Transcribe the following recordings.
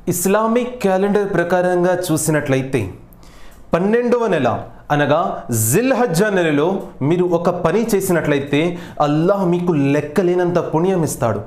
Islamic calendar ప్రకారంగా చూసినట్లయితే పన్నెండవ నెల అనగా జిల్ హజ్జా నెలలో మీరు ఒక పని చేసినట్లయితే అల్లాహ్ మీకు లెక్కలేనంత పుణ్యం ఇస్తాడు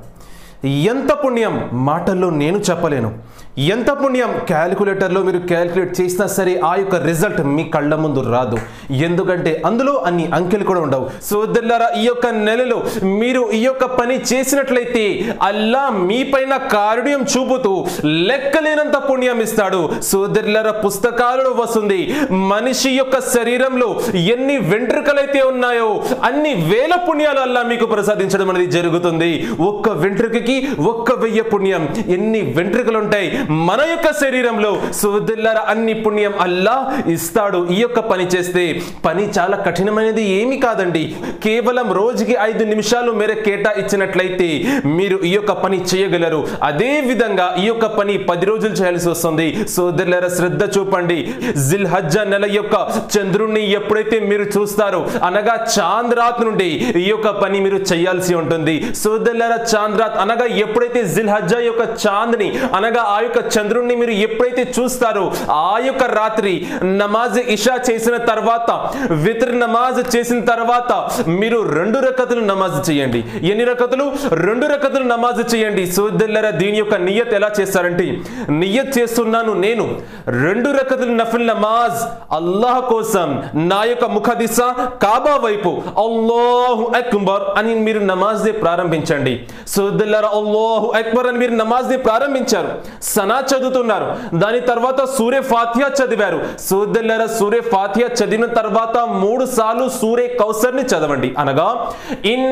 ఎంత పుణ్యం మాటల్లో నేను చెప్పలేను ఎంత పుణ్యం క్యాలిక్యులేటర్లో మీరు క్యాలిక్యులేట్ చేసినా సరే ఆ యొక్క రిజల్ట్ మీ కళ్ళ ముందు రాదు ఎందుకంటే అందులో అన్ని అంకెలు కూడా ఉండవు సోదరులారా ఈ యొక్క నెలలో మీరు ఈ యొక్క పని చేసినట్లయితే అల్లా మీ పైన కారుణ్యం చూపుతూ లెక్కలేనంత పుణ్యం ఇస్తాడు సోదరులారా పుస్తకాలలో వస్తుంది మనిషి యొక్క శరీరంలో ఎన్ని వెంట్రుకలైతే ఉన్నాయో అన్ని వేల పుణ్యాలు అల్లా మీకు ప్రసాదించడం అనేది జరుగుతుంది ఒక్క వెంట్రుకకి ఒక్క వెయ్యి పుణ్యం ఎన్ని వెంట్రుకలు ఉంటాయి మన యొక్క శరీరంలో సోదరులారా అన్ని పుణ్యం అల్లా ఇస్తాడు ఈ యొక్క పని చేస్తే పని చాలా కఠినమైనది ఏమి కాదండి కేవలం రోజుకి ఐదు నిమిషాలు మేర కేటాయించినట్లయితే మీరు ఈ యొక్క పని చేయగలరు అదే విధంగా ఈ యొక్క పని పది రోజులు చేయాల్సి వస్తుంది సోదరులారా శ్రద్ధ చూపండి జిల్ హజ్జా నెల యొక్క చంద్రుణ్ణి ఎప్పుడైతే మీరు చూస్తారో అనగా చాంద్ రాత్ నుండి ఈ యొక్క పని మీరు చేయాల్సి ఉంటుంది సోదరులారా చాంద్ రాత్ అనగా ఎప్పుడైతే జిల్ హజ్జా యొక్క చాంద్ని అనగా ఆ యొక్క చంద్రుణ్ణి మీరు ఎప్పుడైతే చూస్తారో ఆ యొక్క రాత్రి నమాజ్ ఇషా చేసిన తర్వాత విత్ర్ నమాజ్ చేసిన తర్వాత మీరు రెండు రకతులు నమాజ్ చేయండి ఎన్ని రకతులు రెండు రకతులు నమాజ్ చేయండి సోదరులరా దీని యొక్క నియత్ ఎలా చేస్తారంటే నియత్ చేస్తున్నాను నేను రెండు రకతులు నఫిల్ నమాజ్ అల్లాహ్ కోసం నా యొక్క ముఖ దిశ కాబా వైపు అల్లాహు అక్బర్ అని మీరు నమాజ్ ని ప్రారంభించండి సోదరులరా అల్లాహు అక్బర్ అని మీరు నమాజ్ ని ప్రారంభించారు సనా చదువుతున్నారు దాని తర్వాత సూర్య ఫాతిహా చదివారు సోదరులరా సూర్య ఫాతిహా చదివిన తర్వాత మూడు సార్లు సూర్య కౌసర్ ని చదవండి అనగా ఇన్న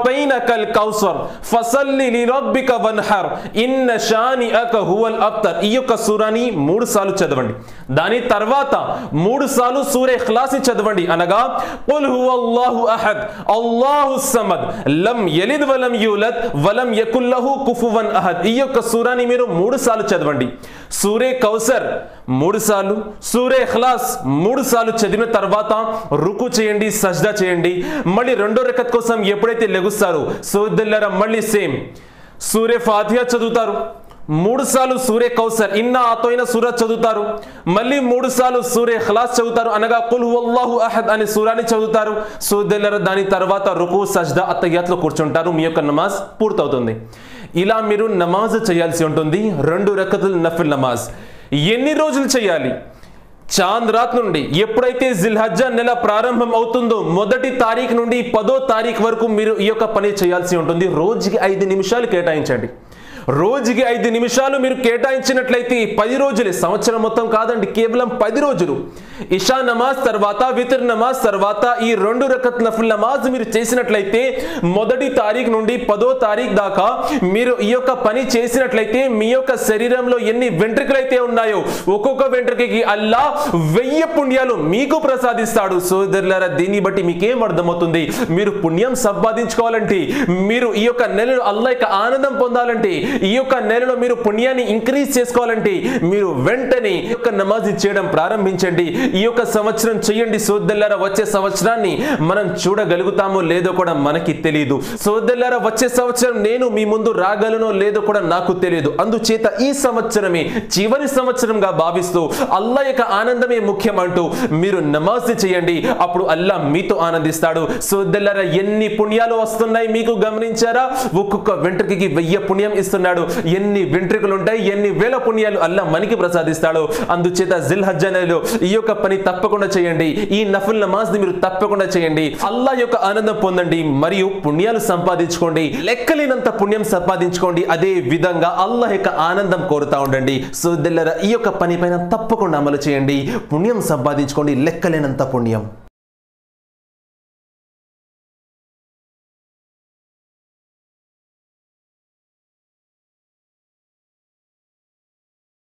కల్ కౌసర్ ఫసల్లి లిరబ్బిక వన్హర్ ఇన్న షాని అక హువల్ అబ్తర్ ఈ యొక్క సూరాని మూడు సార్లు చదవండి దాని తర్వాత మూడు సార్లు సూర్య ఇఖ్లాస్ ని చదవండి అనగా కుల్ హువల్లాహు అహద్ అల్లాహు సమద్ లం యలిద్ వలం యూలద్ వలం యకుల్ లహు కుఫువన్ అహద్ ఈ యొక్క సూరాని మీరు మూడు సార్లు చదవండి సూర్య కౌసర్ మూడు సార్లు సూర్య ఇఖ్లాస్ మూడు సార్లు చదివిన తర్వాత రుకు చేయండి సజ్దా చేయండి మళ్ళీ రెండో రెక్కత్ కోసం ఎప్పుడైతే లెగుస్తారో సోదరులరా మళ్ళీ సేమ్ సూర్య ఫాతిహా చదువుతారు మూడు సార్లు సూర్య కౌసర్ ఇన్న ఆతోయిన సూర చదువుతారు మళ్ళీ మూడు సార్లు సూర్య ఖలాస్ చదువుతారు అనగా కుల్ హువల్లాహు అహద్ అనే సూరాన్ని చదువుతారు సోదరులరా దాని తర్వాత రుకు సజ్దా అత్తయ్యాత్లో కూర్చుంటారు మీ యొక్క నమాజ్ పూర్తవుతుంది ఇలా మీరు నమాజ్ చేయాల్సి ఉంటుంది రెండు రకతులు నఫిల్ నమాజ్ ఎన్ని రోజులు చేయాలి చాంద్ రాత్ నుండి ఎప్పుడైతే జిల్హజ్జా నెల ప్రారంభం అవుతుందో మొదటి తారీఖు నుండి పదో తారీఖు వరకు మీరు ఈ యొక్క పని చేయాల్సి ఉంటుంది రోజుకి ఐదు నిమిషాలు కేటాయించండి రోజుకి ఐదు నిమిషాలు మీరు కేటాయించినట్లయితే పది రోజులే సంవత్సరం మొత్తం కాదండి కేవలం పది రోజులు ఇషా నమాజ్ తర్వాత వితర్ నమాజ్ తర్వాత ఈ రెండు రకత్ నఫుల్ నమాజ్ మీరు చేసినట్లయితే మొదటి తారీఖు నుండి పదో తారీఖు దాకా మీరు ఈ యొక్క పని చేసినట్లయితే మీ యొక్క శరీరంలో ఎన్ని వెంట్రుకలైతే ఉన్నాయో ఒక్కొక్క వెంట్రుకకి అల్లా వెయ్యి పుణ్యాలు మీకు ప్రసాదిస్తాడు సోదరులారా దీన్ని బట్టి మీకేం అర్థమవుతుంది మీరు పుణ్యం సంపాదించుకోవాలంటే మీరు ఈ యొక్క నెలలో అల్లా యొక్క ఆనందం పొందాలంటే ఈ యొక్క నెలలో మీరు పుణ్యాన్ని ఇంక్రీజ్ చేసుకోవాలంటే మీరు వెంటనే ఈ యొక్క నమాజ్ చేయడం ప్రారంభించండి ఈ యొక్క సంవత్సరం చేయండి సోదరులారా వచ్చే సంవత్సరాన్ని మనం చూడగలుగుతామో లేదో కూడా మనకి తెలియదు సోదరులారా వచ్చే సంవత్సరం నేను మీ ముందు రాగలనో లేదో కూడా నాకు తెలియదు అందుచేత ఈ సంవత్సరమే చివరి సంవత్సరంగా భావిస్తూ అల్లా యొక్క ఆనందమే ముఖ్యం అంటూ మీరు నమాజ్ చేయండి అప్పుడు అల్లా మీతో ఆనందిస్తాడు సోదరులారా ఎన్ని పుణ్యాలు వస్తున్నాయి మీకు గమనించారా ఒక్కొక్క వెంట్రుకకి వెయ్యి పుణ్యం ఇస్తున్నాడు ఎన్ని వెంట్రుకలు ఉంటాయి ఎన్ని వేల పుణ్యాలు అల్లా మనకి ప్రసాదిస్తాడు అందుచేత జిల్ హజ్జనలో ఈ యొక్క పని తప్పకుండా చేయండి ఈ నఫుల్ నమాజ్ ని మీరు తప్పకుండా చేయండి అల్లా యొక్క ఆనందం పొందండి మరియు పుణ్యాలు సంపాదించుకోండి లెక్కలేనంత పుణ్యం సంపాదించుకోండి అదే విధంగా అల్లా యొక్క ఆనందం కోరుతా ఉండండి సో ఈ యొక్క పని పైన తప్పకుండా అమలు చేయండి పుణ్యం సంపాదించుకోండి లెక్కలేనంత పుణ్యం